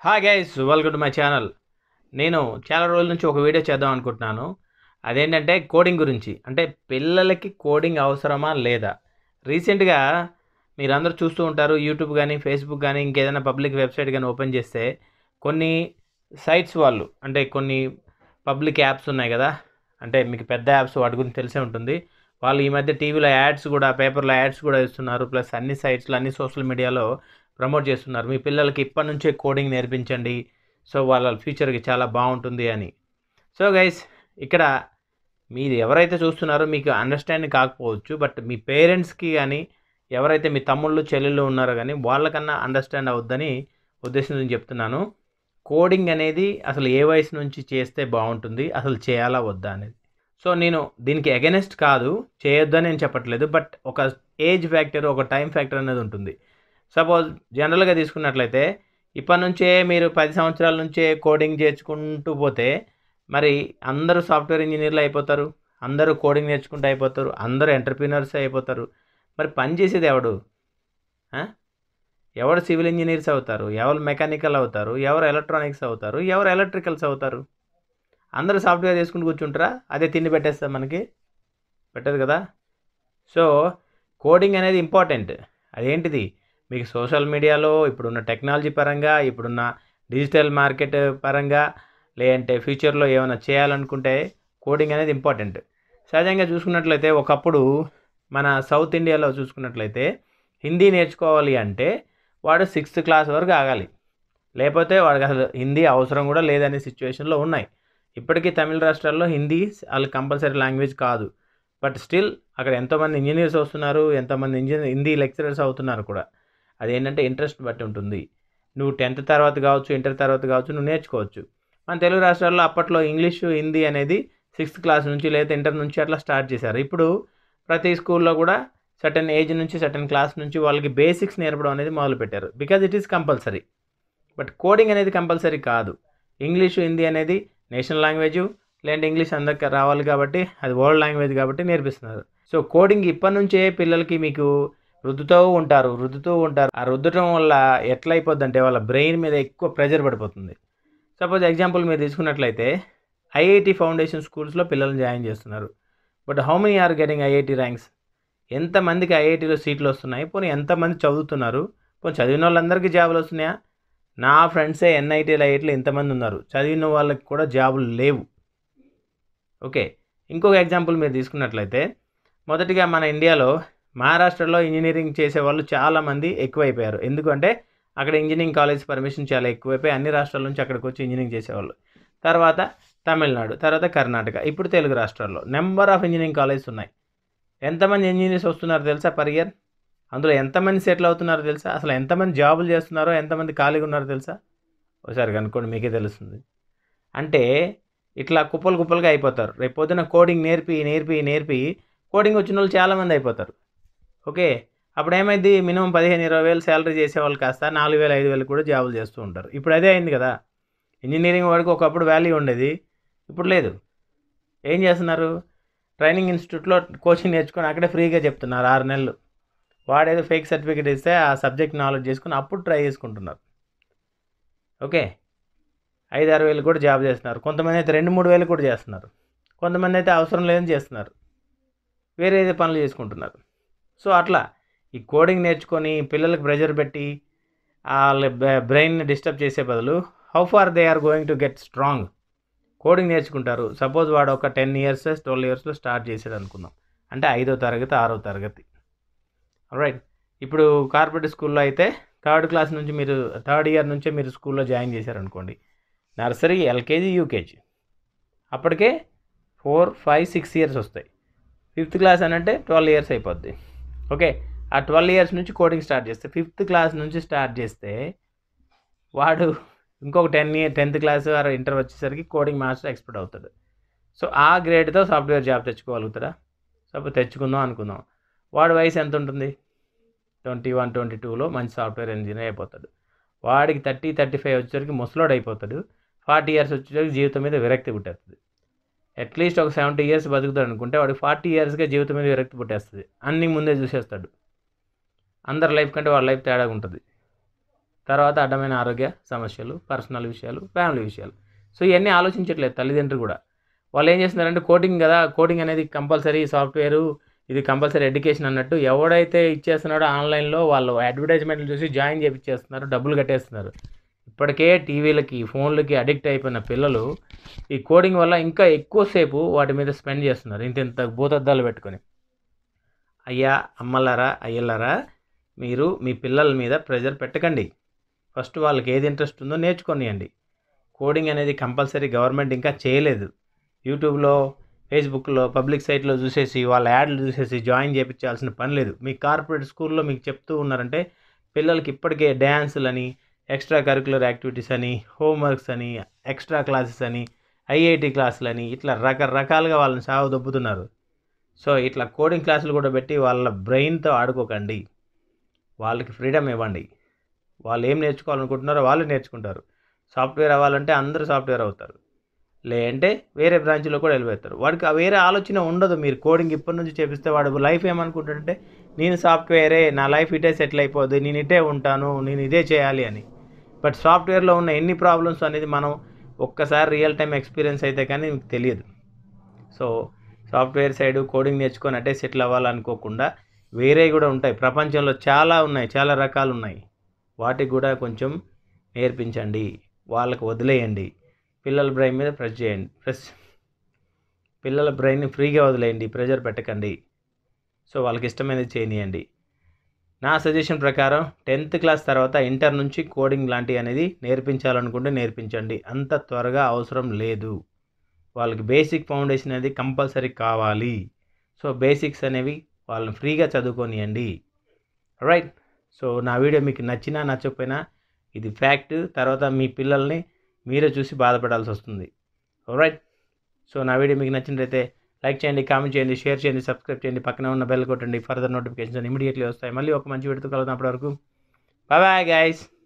Hi guys welcome to my channel నేను చాలా రోజుల నుంచి ఒక వీడియో చేద్దాం అనుకుంటున్నాను అదేంటంటే కోడింగ్ గురించి అంటే పిల్లలకి కోడింగ్ అవసరమా లేదా రీసెంట్గా మీరందరూ చూస్తూ ఉంటారు యూట్యూబ్ కానీ ఫేస్బుక్ కానీ ఇంకేదైనా పబ్లిక్ వెబ్సైట్ కానీ ఓపెన్ చేస్తే కొన్ని సైట్స్ వాళ్ళు అంటే కొన్ని పబ్లిక్ యాప్స్ ఉన్నాయి కదా అంటే మీకు పెద్ద యాప్స్ వాటి గురించి తెలిసే ఉంటుంది వాళ్ళు ఈ మధ్య టీవీలో యాడ్స్ కూడా పేపర్లో యాడ్స్ కూడా ఇస్తున్నారు ప్లస్ అన్ని సైట్స్లో అన్ని సోషల్ మీడియాలో ప్రమోట్ చేస్తున్నారు మీ పిల్లలకి ఇప్పటి నుంచే కోడింగ్ నేర్పించండి సో వాళ్ళ ఫ్యూచర్కి చాలా బాగుంటుంది అని సో గైస్ ఇక్కడ మీరు ఎవరైతే చూస్తున్నారో మీకు అండర్స్టాండింగ్ కాకపోవచ్చు బట్ మీ పేరెంట్స్కి కానీ ఎవరైతే మీ తమ్ముళ్ళు చెల్లెళ్ళు ఉన్నారో కానీ వాళ్ళకన్నా అండర్స్టాండ్ అవుద్దని ఉద్దేశం నేను చెప్తున్నాను కోడింగ్ అనేది అసలు ఏ వయసు నుంచి చేస్తే బాగుంటుంది అసలు చేయాలా వద్దా అనేది సో నేను దీనికి అగెనెస్ట్ కాదు చేయొద్దని నేను చెప్పట్లేదు బట్ ఒక ఏజ్ ఫ్యాక్టర్ ఒక టైం ఫ్యాక్టర్ అనేది ఉంటుంది సపోజ్ జనరల్గా తీసుకున్నట్లయితే ఇప్పటి నుంచే మీరు పది సంవత్సరాల నుంచే కోడింగ్ చేర్చుకుంటూ పోతే మరి అందరూ సాఫ్ట్వేర్ ఇంజనీర్లు అయిపోతారు అందరూ కోడింగ్ నేర్చుకుంటూ అయిపోతారు అందరూ ఎంటర్ప్రీనర్స్ అయిపోతారు మరి పని చేసేది ఎవడు ఆ? ఎవరు సివిల్ ఇంజనీర్స్ అవుతారు ఎవరు మెకానికల్ అవుతారు ఎవరు ఎలక్ట్రానిక్స్ అవుతారు ఎవరు ఎలక్ట్రికల్స్ అవుతారు అందరూ సాఫ్ట్వేర్ చేసుకుంటూ కూర్చుంటారా అదే తిండి పెట్టేస్తా మనకి పెట్టదు కదా సో కోడింగ్ అనేది ఇంపార్టెంట్ అదేంటిది మీకు సోషల్ మీడియాలో ఇప్పుడున్న టెక్నాలజీ పరంగా ఇప్పుడున్న డిజిటల్ మార్కెట్ పరంగా లేదంటే ఫ్యూచర్లో ఏమైనా చేయాలనుకుంటే కోడింగ్ అనేది ఇంపార్టెంట్ సహజంగా చూసుకున్నట్లయితే ఒకప్పుడు మన సౌత్ ఇండియాలో చూసుకున్నట్లయితే హిందీ నేర్చుకోవాలి అంటే వాడు సిక్స్త్ క్లాస్ వరకు ఆగాలి లేకపోతే వాడికి అసలు హిందీ అవసరం కూడా లేదనే సిచ్యువేషన్లో ఉన్నాయి ఇప్పటికీ తమిళ రాష్ట్రాల్లో హిందీ వాళ్ళకి కంపల్సరీ లాంగ్వేజ్ కాదు బట్ స్టిల్ అక్కడ ఎంతోమంది ఇంజనీర్స్ వస్తున్నారు ఎంతోమంది ఇంజనీర్ హిందీ లెక్చరర్స్ అవుతున్నారు కూడా అదేంటంటే ఇంట్రెస్ట్ బట్టి ఉంటుంది నువ్వు టెన్త్ తర్వాత కావచ్చు ఇంటర్ తర్వాత కావచ్చు నువ్వు నేర్చుకోవచ్చు మన తెలుగు రాష్ట్రాల్లో అప్పట్లో ఇంగ్లీషు హిందీ అనేది సిక్స్త్ క్లాస్ నుంచి లేదా ఇంటర్ నుంచి అట్లా స్టార్ట్ చేశారు ఇప్పుడు ప్రతి స్కూల్లో కూడా సర్టన్ ఏజ్ నుంచి సర్టన్ క్లాస్ నుంచి వాళ్ళకి బేసిక్స్ నేర్పడం అనేది మొదలుపెట్టారు because it is compulsory but coding అనేది కంపల్సరీ కాదు ఇంగ్లీషు హిందీ అనేది నేషనల్ లాంగ్వేజ్ లేదంటే ఇంగ్లీష్ అందరికి రావాలి కాబట్టి అది వరల్డ్ లాంగ్వేజ్ కాబట్టి నేర్పిస్తున్నారు సో కోడింగ్ ఇప్పటి నుంచే పిల్లలకి మీకు రుద్దుతూ ఉంటారు రుద్దుతూ ఉంటారు ఆ రుద్దటం వల్ల ఎట్లా అయిపోద్ది అంటే వాళ్ళ బ్రెయిన్ మీద ఎక్కువ ప్రెజర్ పడిపోతుంది సపోజ్ ఎగ్జాంపుల్ మీరు తీసుకున్నట్లయితే ఐఐటి ఫౌండేషన్ స్కూల్స్లో పిల్లల్ని జాయిన్ చేస్తున్నారు but how many are getting IIT ranks ఎంతమందికి ఐఐటీలో సీట్లు వస్తున్నాయి పోనీ ఎంతమంది చదువుతున్నారు పోనీ చదివిన వాళ్ళందరికీ జాబులు వస్తున్నాయా నా ఫ్రెండ్సే ఎన్ఐటీలు ఐఐటీలు ఎంతమంది ఉన్నారు చదివిన వాళ్ళకి కూడా జాబులు లేవు ఓకే ఇంకొక ఎగ్జాంపుల్ మీరు తీసుకున్నట్లయితే మొదటిగా మన ఇండియాలో మహారాష్ట్రలో ఇంజనీరింగ్ చేసే వాళ్ళు చాలామంది ఎక్కువైపోయారు ఎందుకంటే అక్కడ ఇంజనీరింగ్ కాలేజ్ పర్మిషన్ చాలా ఎక్కువైపోయి అన్ని రాష్ట్రాల నుంచి అక్కడికి వచ్చి ఇంజనీరింగ్ చేసేవాళ్ళు తర్వాత తమిళనాడు తర్వాత కర్ణాటక ఇప్పుడు తెలుగు రాష్ట్రాల్లో నెంబర్ ఆఫ్ ఇంజనీరింగ్ కాలేజెస్ ఉన్నాయి ఎంతమంది ఇంజనీర్స్ వస్తున్నారు తెలుసా పర్ ఇయర్ అందులో ఎంతమంది సెటిల్ అవుతున్నారో తెలుసా అసలు ఎంతమంది జాబులు చేస్తున్నారో ఎంతమంది ఖాళీగా ఉన్నారో తెలుసా ఒకసారి కనుక్కోండి మీకే తెలుస్తుంది అంటే ఇట్లా కుప్పలు కుప్పలుగా అయిపోతారు రేపు పొద్దున కోడింగ్ నేర్పి నేర్పి నేర్పి కోడింగ్ వచ్చిన వాళ్ళు చాలామంది అయిపోతారు ఓకే అప్పుడు ఏమైంది మినిమం పదిహేను ఇరవై వేలు శాలరీ చేసేవాళ్ళు కాస్త నాలుగు వేలు ఐదు వేలు కూడా జాబులు చేస్తూ ఉంటారు ఇప్పుడు అదే అయింది కదా ఇంజనీరింగ్ వాడికి ఒకప్పుడు వాల్యూ ఉండేది ఇప్పుడు లేదు ఏం చేస్తున్నారు ట్రైనింగ్ ఇన్స్టిట్యూట్లో కోచింగ్ నేర్చుకొని అక్కడే ఫ్రీగా చెప్తున్నారు ఆరు నెలలు వాడేదో ఫేక్ సర్టిఫికేట్ ఇస్తే ఆ సబ్జెక్ట్ నాలెడ్జ్ చేసుకుని అప్పుడు ట్రై చేసుకుంటున్నారు ఓకే ఐదు ఆరు వేలు కూడా జాబ్ చేస్తున్నారు కొంతమంది అయితే రెండు మూడు వేలు కూడా చేస్తున్నారు కొంతమంది అయితే అవసరం లేదని చేస్తున్నారు వేరే ఏదో పనులు చేసుకుంటున్నారు సో అట్లా ఈ కోడింగ్ నేర్చుకొని పిల్లలకు ప్రెషర్ పెట్టి వాళ్ళ బ్రెయిన్ డిస్టర్బ్ చేసే బదులు how far they are going to get strong coding నేర్చుకుంటారు సపోజ్ వాడు ఒక టెన్ ఇయర్స్ ట్వెల్వ్ ఇయర్స్లో స్టార్ట్ చేసాడు అనుకుందాం అంటే ఐదో తరగతి ఆరో తరగతి రైట్ ఇప్పుడు కార్పొరేట్ స్కూల్లో అయితే థర్డ్ క్లాస్ నుంచి మీరు థర్డ్ ఇయర్ నుంచే మీరు స్కూల్లో జాయిన్ చేశారనుకోండి నర్సరీ ఎల్కేజీ యూకేజీ అప్పటికే ఫోర్ ఫైవ్ సిక్స్ ఇయర్స్ వస్తాయి ఫిఫ్త్ క్లాస్ అని అంటే ట్వెల్వ్ ఇయర్స్ అయిపోద్ది ఓకే ఆ ట్వెల్వ్ ఇయర్స్ నుంచి కోడింగ్ స్టార్ట్ చేస్తే ఫిఫ్త్ క్లాస్ నుంచి స్టార్ట్ చేస్తే వాడు ఇంకొక ten year tenth class or inter వచ్చేసరికి కోడింగ్ మాస్టర్ ఎక్స్పర్ట్ అవుతాడు సో ఆ గ్రేడ్తో సాఫ్ట్వేర్ జాబ్ తెచ్చుకోగలుగుతాడా సపోజ్ తెచ్చుకుందాం అనుకుందాం వాడి వయసు ఎంత ఉంటుంది ట్వంటీ వన్ ట్వంటీ టూలో మంచి సాఫ్ట్వేర్ ఇంజనీర్ అయిపోతాడు వాడికి థర్టీ థర్టీ ఫైవ్ వచ్చేసరికి ముసలోడు అయిపోతాడు ఫార్టీ ఇయర్స్ వచ్చేసరికి జీవితం మీద విరక్తి పుట్టేస్తుంది అట్లీస్ట్ ఒక సెవెంటీ ఇయర్స్ బతుకుతాడు అనుకుంటే వాడికి ఫార్టీ ఇయర్స్గా జీవితం మీద విరక్తి పుట్టేస్తుంది అన్నీ ముందే చూసేస్తాడు అందరి లైఫ్ కంటే వాళ్ళ లైఫ్ తేడాగా ఉంటుంది తర్వాత అడ్డమైన ఆరోగ్య సమస్యలు పర్సనల్ విషయాలు ఫ్యామిలీ విషయాలు సో ఇవన్నీ ఆలోచించట్లేదు తల్లిదండ్రులు కూడా వాళ్ళు ఏం చేస్తున్నారంటే కోడింగ్ కదా కోడింగ్ అనేది కంపల్సరీ సాఫ్ట్వేరు ఇది కంపల్సరీ ఎడ్యుకేషన్ అన్నట్టు ఎవడైతే ఇచ్చేస్తున్నాడో ఆన్లైన్లో వాళ్ళు అడ్వర్టైజ్మెంట్లు చూసి జాయిన్ చేయించేస్తున్నారు డబ్బులు కట్టేస్తున్నారు ఇప్పటికే టీవీలకి ఫోన్లకి అడిక్ట్ అయిపోయిన పిల్లలు ఈ కోడింగ్ వల్ల ఇంకా ఎక్కువసేపు వాటి మీద స్పెండ్ చేస్తున్నారు ఇంత ఇంత భూతద్దాలు పెట్టుకొని అయ్యా అమ్మలారా అయ్యలారా మీరు మీ పిల్లల మీద ప్రెజర్ పెట్టకండి ఫస్ట్ వాళ్ళకి ఏది ఇంట్రెస్ట్ ఉందో నేర్చుకొనియండి కోడింగ్ అనేది కంపల్సరీ గవర్నమెంట్ ఇంకా చేయలేదు యూట్యూబ్లో ఫేస్బుక్లో పబ్లిక్ సైట్లో చూసేసి వాళ్ళ యాడ్లు చూసేసి జాయిన్ చేయించాల్సిన పని లేదు మీ కార్పొరేట్ స్కూల్లో మీకు చెప్తూ ఉన్నారంటే పిల్లలకి ఇప్పటికే డ్యాన్సులని ఎక్స్ట్రా కరికులర్ యాక్టివిటీస్ అని హోంవర్క్స్ అని ఎక్స్ట్రా క్లాసెస్ అని ఐఐటి క్లాసులని ఇట్లా రకరకాలుగా వాళ్ళని సాగు దొబ్బుతున్నారు సో ఇట్లా కోడింగ్ క్లాసులు కూడా పెట్టి వాళ్ళ బ్రెయిన్తో ఆడుకోకండి వాళ్ళకి ఫ్రీడమ్ ఇవ్వండి వాళ్ళు ఏం నేర్చుకోవాలనుకుంటున్నారో వాళ్ళు నేర్చుకుంటారు సాఫ్ట్వేర్ అవ్వాలంటే అందరూ సాఫ్ట్వేర్ అవుతారు లేదంటే వేరే బ్రాంచ్లో కూడా వెళ్ళిపోతారు వాడికి ఆ వేరే ఆలోచన ఉండదు మీరు కోడింగ్ ఇప్పటి నుంచి చేపిస్తే వాడు లైఫ్ ఏమనుకుంటాడంటే నేను సాఫ్ట్వేరే నా లైఫ్ ఇటే సెటిల్ అయిపోద్ది నేను ఇటే ఉంటాను నేను ఇదే చేయాలి అని బట్ సాఫ్ట్వేర్లో ఉన్న ఎన్ని ప్రాబ్లమ్స్ అనేది మనం ఒక్కసారి రియల్ టైం ఎక్స్పీరియన్స్ అయితే కానీ మీకు తెలియదు సో సాఫ్ట్వేర్ సైడ్ కోడింగ్ నేర్చుకొని అటే సెటిల్ అవ్వాలనుకోకుండా వేరే కూడా ఉంటాయి ప్రపంచంలో చాలా ఉన్నాయి చాలా రకాలు ఉన్నాయి వాటికి కూడా కొంచెం నేర్పించండి వాళ్ళకి వదిలేయండి పిల్లల బ్రెయిన్ మీద ప్రెస్ చేయండి ప్రెస్ పిల్లల బ్రెయిన్ని ఫ్రీగా వదిలేయండి ప్రెజర్ పెట్టకండి సో వాళ్ళకి ఇష్టమైనది చేయనియండి నా సజెషన్ ప్రకారం టెన్త్ క్లాస్ తర్వాత ఇంటర్ నుంచి కోడింగ్ లాంటివి అనేది నేర్పించాలనుకుంటే నేర్పించండి అంత త్వరగా అవసరం లేదు వాళ్ళకి బేసిక్ ఫౌండేషన్ అనేది కంపల్సరీ కావాలి సో బేసిక్స్ అనేవి వాళ్ళని ఫ్రీగా చదువుకోనియండి రైట్ సో నా వీడియో మీకు నచ్చినా నచ్చకపోయినా ఇది ఫ్యాక్ట్ తర్వాత మీ పిల్లల్ని మీరే చూసి బాధపడాల్సి వస్తుంది రైట్ సో నా వీడియో మీకు నచ్చినట్లయితే లైక్ చేయండి కామెంట్ చేయండి షేర్ చేయండి సబ్స్క్రైబ్ చేయండి పక్కన ఉన్న బెల్ కొట్టండి ఫర్దర్ నోటిఫికేషన్ ఇమీడియట్లీ వస్తాయి మళ్ళీ ఒక మంచి వీడియోతో కలుగుతాం అప్పటి వరకు బాయ్ బాయ్ గైస్